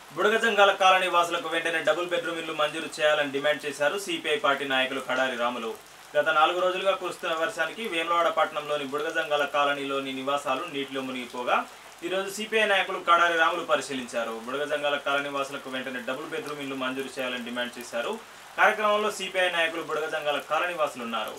బుడగజంగాల colony వాసులకు వెంటనే double bedroom ఇల్లు మంజూరు చేయాలని డిమాండ్ చేశారు సిపిఐ పార్టీ నాయకులు కడారి రాములు గత నాలుగు రోజులుగా కురుస్తున్న వర్షానికి వేములవాడ పట్టణంలోని బుడగజంగాల కాలనీలోని నివాసాలు నీటిలో మునిగిపోగా ఈరోజు సిపిఐ నాయకులు కడారి రాములు పరిశీలించారు బుడగజంగాల కాలనీ వాసులకు వెంటనే డబుల్ బెడ్రూమ్ ఇల్లు మంజూరు చేయాలని డిమాండ్ చేశారు కార్యక్రమంలో సిపిఐ నాయకులు బుడగజంగాల కాలనీ వాసులు ఉన్నారు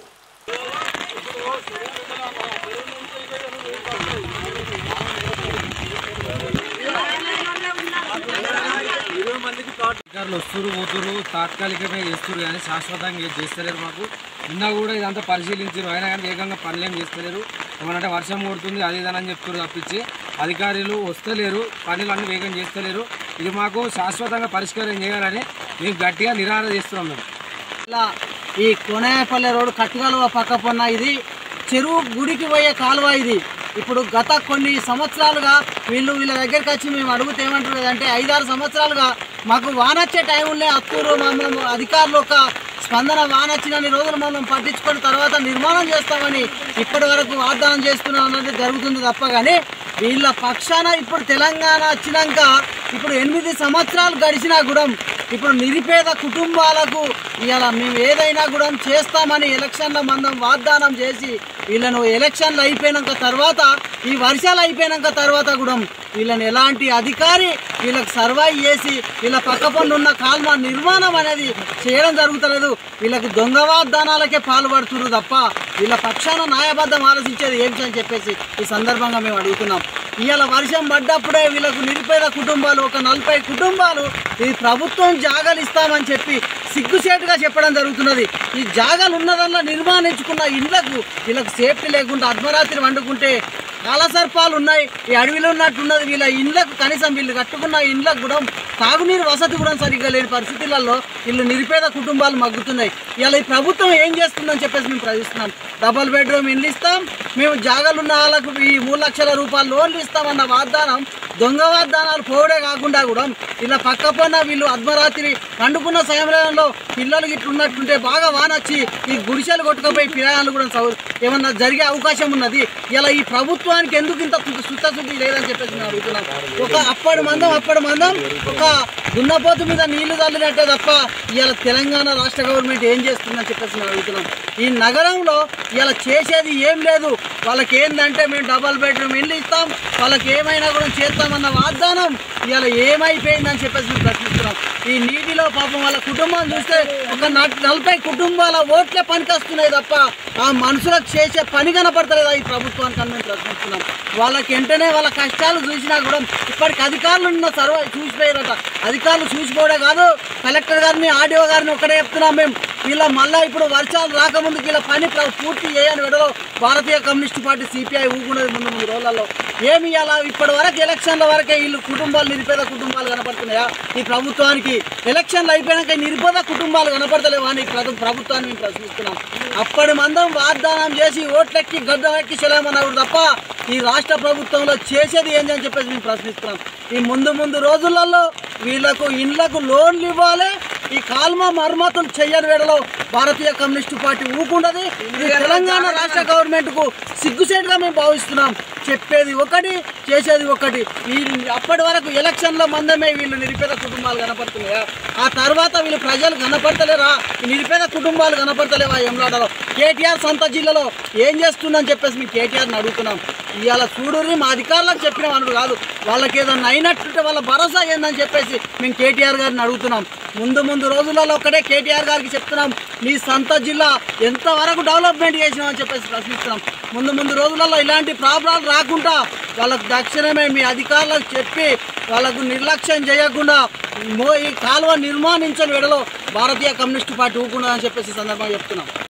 అధికారులు వస్తురు పోతురు తాత్కాలికమే చేస్తురు కానీ శాశ్వతంగా ఏం చేస్తలేరు మాకు నిన్న కూడా ఇదంతా పరిశీలించారు అయినా కానీ వేగంగా పనులు ఏం చేస్తలేరు ఏమనంటే వర్షం కొడుతుంది అది ఇదని చెప్తారు తప్పించి అధికారులు వస్తలేరు పనులు అన్ని వేగం చేస్తలేరు ఇది మాకు శాశ్వతంగా పరిష్కారం చేయాలని మేము గట్టిగా నిరాహార చేస్తున్నాం మేము ఇలా ఈ కొనేపల్లె రోడ్డు కట్టుగలువ పక్క పొన్న ఇది చెరువు గుడికి పోయే కాలువ ఇది ఇప్పుడు గత కొన్ని సంవత్సరాలుగా వీళ్ళు వీళ్ళ దగ్గరికి వచ్చి మేము అడుగుతే ఏమంటారు అంటే ఐదారు సంవత్సరాలుగా మాకు వానొచ్చే టైంలో అత్తూరు మమ్మల్ని అధికారులు ఒక స్పందన వానొచ్చినన్ని రోజులు మనం పట్టించుకున్న తర్వాత నిర్మాణం చేస్తామని ఇప్పటి వరకు వాగ్దానం చేస్తున్నాం అన్నది జరుగుతుంది తప్ప కానీ వీళ్ళ పక్షాన ఇప్పుడు తెలంగాణ వచ్చినాక ఇప్పుడు ఎనిమిది సంవత్సరాలు గడిచినా కూడా ఇప్పుడు నిరుపేద కుటుంబాలకు ఇవాళ మేము ఏదైనా కూడా చేస్తామని ఎలక్షన్ల మందం వాగ్దానం చేసి వీళ్ళను ఎలక్షన్లు అయిపోయినాక తర్వాత ఈ వర్షాలు అయిపోయినాక తర్వాత కూడా వీళ్ళని ఎలాంటి అధికారి వీళ్ళకి సర్వైవ్ చేసి వీళ్ళ పక్క పనులు ఉన్న కాల్మ నిర్మాణం అనేది చేయడం జరుగుతలేదు వీళ్ళకి దొంగ వాగ్దానాలకే పాల్పడుతున్నారు తప్ప వీళ్ళ పక్షాన న్యాయబద్ధం ఆలోచించేది ఏమిటి అని చెప్పేసి ఈ సందర్భంగా మేము అడుగుతున్నాం ఇవాళ వర్షం పడ్డప్పుడే వీళ్ళకు నిరుపేద కుటుంబాలు ఒక నలభై కుటుంబాలు ఈ ప్రభుత్వం జాగాలు ఇస్తామని చెప్పి సిగ్గుసేటుగా చెప్పడం జరుగుతున్నది ఈ జాగాలు ఉన్నదల్లా నిర్మాణించుకున్న ఇళ్లకు వీళ్ళకి సేఫ్టీ లేకుండా అర్ధరాత్రి వండుకుంటే కాలసర్పాలు ఉన్నాయి ఈ అడవిలో ఉన్నట్టున్నది వీళ్ళ ఇండ్లకు కనీసం వీళ్ళు కట్టుకున్న ఇండ్లకు కూడా తాగునీరు వసతి కూడా సరిగ్గా లేని పరిస్థితులలో వీళ్ళు నిరుపేద కుటుంబాలు మగ్గుతున్నాయి ఇలా ఈ ప్రభుత్వం ఏం చేస్తుందని చెప్పేసి మేము ప్రశ్నిస్తున్నాం డబల్ బెడ్రూమ్ ఇల్లు ఇస్తాం మేము జాగాలు ఉన్న వాళ్ళకు ఈ మూడు లక్షల రూపాయలు లోన్లు ఇస్తామన్న వాగ్దానం దొంగ వాగ్దానాలు పోవడే కాకుండా కూడా ఇలా పక్క పన్న వీళ్ళు అర్ధరాత్రి పండుకున్న సమయంలో పిల్లలు ఇట్లా ఉన్నట్టుంటే బాగా వానొచ్చి ఈ గుడిసెలు కొట్టుకుపోయి పిల్లలు కూడా సౌ ఏమన్నా జరిగే అవకాశం ఉన్నది ఇలా ఈ ప్రభుత్వానికి ఎందుకు ఇంత శుద్ధశుద్ధి లేదని చెప్పేసి మేము అడుగుతున్నాం ఒక అప్పటి మందం అప్పటి మందం ఒక దున్నపోతు మీద నీళ్లు చల్లినట్టే తప్ప ఇవాళ తెలంగాణ రాష్ట్ర గవర్నమెంట్ ఏం చేస్తుందని చెప్పేసి మేము అడుగుతున్నాం ఈ నగరంలో ఇలా చేసేది ఏం లేదు వాళ్ళకి ఏంటంటే మేము డబల్ బెడ్రూమ్ ఇల్లు ఇస్తాం వాళ్ళకి ఏమైనా కూడా చేస్తామన్న వాగ్దానం ఇవాళ ఏమైపోయిందని చెప్పేసి మేము ప్రశ్నిస్తున్నాం ఈ నీటిలో పాపం వాళ్ళ కుటుంబం చూస్తే ఒక నట్- నలభై కుటుంబాల ఓట్లే పనికి వస్తున్నాయి తప్ప ఆ మనుషులకు చేసే పని కనపడతలేదా ఈ ప్రభుత్వానికి అని మేము ప్రశ్నిస్తున్నాం వాళ్ళకి వెంటనే వాళ్ళ కష్టాలు చూసినా కూడా ఇప్పటికి అధికారులు ఉన్న సర్వ చూసిపోయారట అధికారులు చూసిపోవడే కాదు కలెక్టర్ గారిని ఆర్డీఓ గారిని ఒకటే చెప్తున్నాం మేము వీళ్ళ మళ్ళీ ఇప్పుడు వర్షాలు రాకముందుకు వీళ్ళ పని ప్ర- పూర్తి చేయని విడలో భారతీయ కమ్యూనిస్ట్ పార్టీ సిపిఐ ఊగున్నది ముందు ముందు రోజులలో ఏమి ఇలా ఇప్పటి వరకు ఎలక్షన్ల వరకే వీళ్ళు కుటుంబాలు నిరుపేద కుటుంబాలు కనపడుతున్నాయా ఈ ప్రభుత్వానికి ఎలక్షన్లు అయిపోయాక ఈ నిరుపేద కుటుంబాలు కనపడతలేవా అని ఈ ప్రభు- ప్రభుత్వాన్ని మేము ప్రశ్నిస్తున్నాం అప్పటి మందం వాగ్దానం చేసి ఓట్లెక్కి గద్దం ఎక్కి చెలేమన్నారు తప్ప ఈ రాష్ట్ర ప్రభుత్వంలో చేసేది ఏంటి అని చెప్పేసి మేము ప్రశ్నిస్తున్నాం ఈ ముందు ముందు రోజులలో వీళ్ళకు ఇండ్లకు లోన్లు ఇవ్వాలి ఈ కాల్మ మర్మతులు చెయ్యని వేడలో భారతీయ కమ్యూనిస్టు పార్టీ ఊకుండదు ఇది తెలంగాణ రాష్ట్ర గవర్నమెంట్ కు సిగ్గుసేటుగా మేము భావిస్తున్నాం చెప్పేది ఒకటి చేసేది ఒకటి ఈ అప్పటి వరకు ఎలక్షన్ల మందమే వీళ్ళు నిరుపేద కుటుంబాలు కనపడుతున్నాయా ఆ తర్వాత వీళ్ళు ప్రజలు కనపడతలేరా ఈ నిరుపేద కుటుంబాలు కనపడతలేవా ఎంలాడలో కేటీఆర్ సొంత జిల్లాలో ఏం చేస్తుందని చెప్పేసి మేము కేటీఆర్ని అడుగుతున్నాం ఇవాళ చూడురి మా అధికారులకు చెప్పిన అనుడు కాదు వాళ్ళకి ఏదన్నా అయినట్టుంటే వాళ్ళ భరోసా ఏందని చెప్పేసి మేము కేటీఆర్ గారిని అడుగుతున్నాం ముందు ముందు రోజులలో ఒకటే కేటీఆర్ గారికి చెప్తున్నాం మీ సొంత జిల్లా ఎంతవరకు డెవలప్మెంట్ చేసినామని చెప్పేసి ప్రశ్నిస్తున్నాం ముందు ముందు రోజులలో ఇలాంటి ప్రాబ్లాలు రాకుండా వాళ్ళకు తక్షణమే మీ అధికారులకు చెప్పి వాళ్ళకు నిర్లక్ష్యం చేయకుండా మో ఈ కాలువ నిర్మాణించని విడలో భారతీయ కమ్యూనిస్ట్ పార్టీ ఊకుండా అని చెప్పేసి ఈ సందర్భంగా చెప్తున్నాం